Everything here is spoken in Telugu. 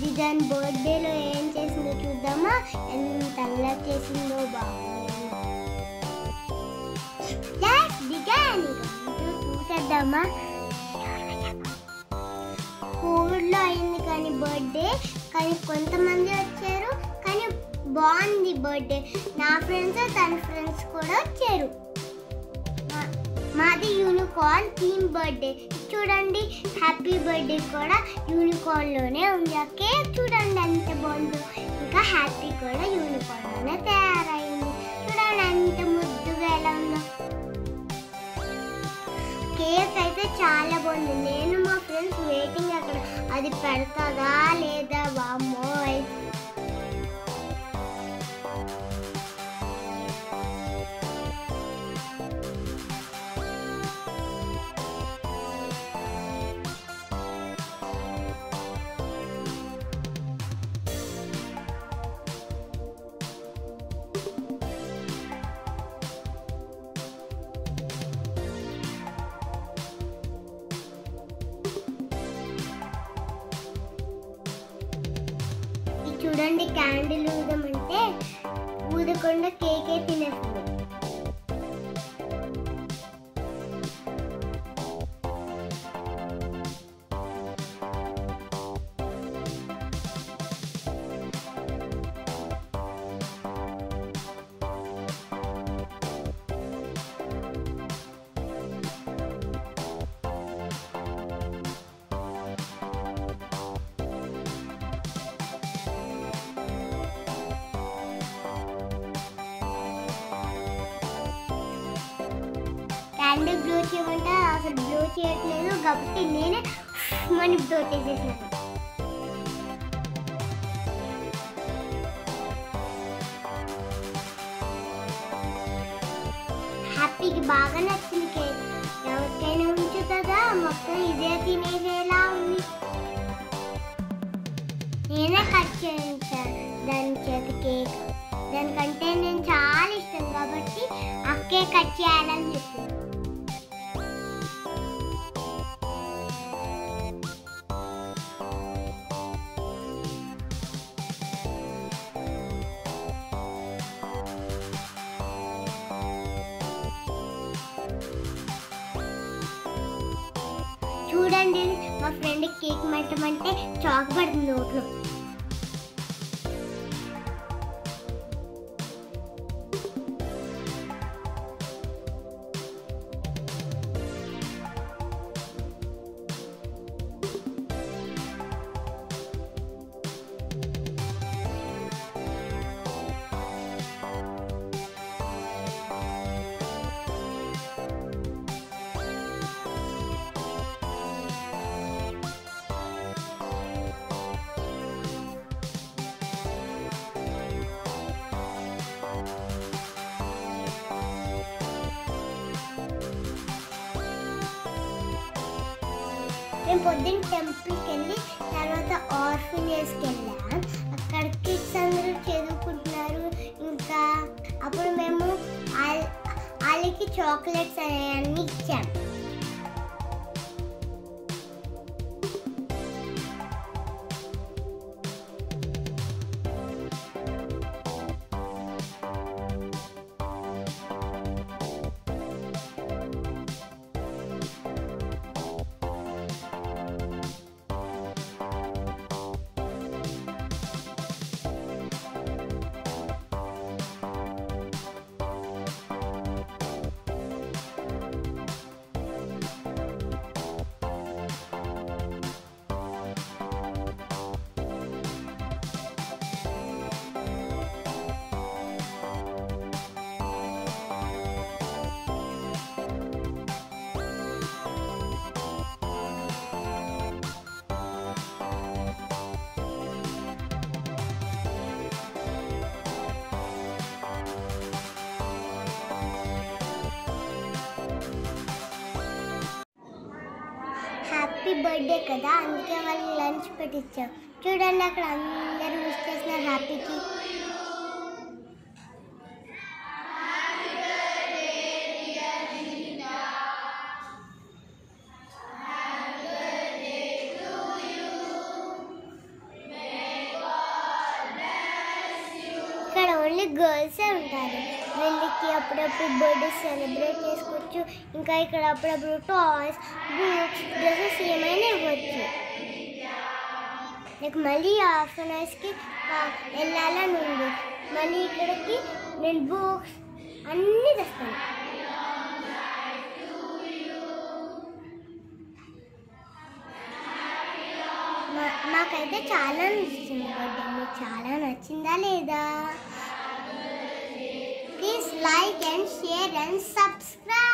అది దాని బర్త్డేలో ఏం చేసిందో చూద్దామా ఎంత అల్లరి చేసిందో బాబు Let's begin. ఇక చూసేద్దామా కోవిడ్లో అయింది కానీ బర్త్డే కానీ కొంతమంది వచ్చారు కానీ బాగుంది బర్త్డే నా ఫ్రెండ్స్ తన ఫ్రెండ్స్ కూడా వచ్చారు మా- మాది యూనికార్న్ థీమ్ బర్త్డే చూడండి హ్యాపీ బర్త్డే కూడా యూనికార్న్ లోనే ఉంది ఆ కేక్ చూడండి ఎంత బాగుందో ఇంకా హ్యాపీ కూడా యూనికార్న్ లోనే తయారైంది చూడండి ఎంత ముద్దుగా ఎలా ఉందో కేక్ అయితే చాలా బాగుంది నేను మా ఫ్రెండ్స్ వెయిటింగ్ అక్కడ అది పెడతాదా లేదా వామ్మోయ్ ఇది చూడండి క్యాండిల్ ఊదమంటే ఊదకుండా కేకే తినేస్తుంది క్యాండిల్ బ్లో చేయమంటే అసలు బ్లో చేయట్లేదు కాబట్టి నేనే మనీ బ్లో చేసేసాను హ్యాపీకి బాగా నచ్చింది కేక్ ఎవరికైనా ఉంచుతుందా మొత్తం ఇదే తినేసేలా ఉంది నేనే కట్ చేయించాను దాని చేత కేక్ దానికంటే నేను చాలా ఇష్టం కాబట్టి అక్కే కట్ చేయాలని చెప్పింది చూడండి మా ఫ్రెండ్ కేక్ మట్టమంటే చాక్ పడుతుంది నోట్లో మేము పొద్దున్న టెంపుల్కి వెళ్ళి తర్వాత ఆర్ఫినేజ్కి వెళ్ళాం అక్కడ కిడ్స్ అందరూ చదువుకుంటున్నారు ఇంకా అప్పుడు మేము వాళ్ళ- వాళ్ళకి చాక్లెట్స్ అన్నీ ఇచ్చాం హ్యాపీ బర్త్డే కదా అందుకే వాళ్ళు లంచ్ పెట్టించాం చూడండి అక్కడ అందరూ విష్ చేసిన హ్యాపీకి గర్ల్సే ఉంటారు వీళ్ళకి అప్పుడప్పుడు బర్త్డే సెలబ్రేట్ చేసుకోవచ్చు ఇంకా ఇక్కడ అప్పుడప్పుడు టాయ్స్ బుక్స్ డ్రెస్సెస్ ఏమైనా ఇవ్వచ్చు నాకు మళ్ళీ ఆర్ఫనైజ్కి వెళ్ళాలని ఉంది మళ్ళీ ఇక్కడికి నేను బుక్స్ అన్నీ తెస్తాను మా- నాకైతే చాలా నచ్చింది బర్త్డే మీకు చాలా నచ్చిందా లేదా please like and share and subscribe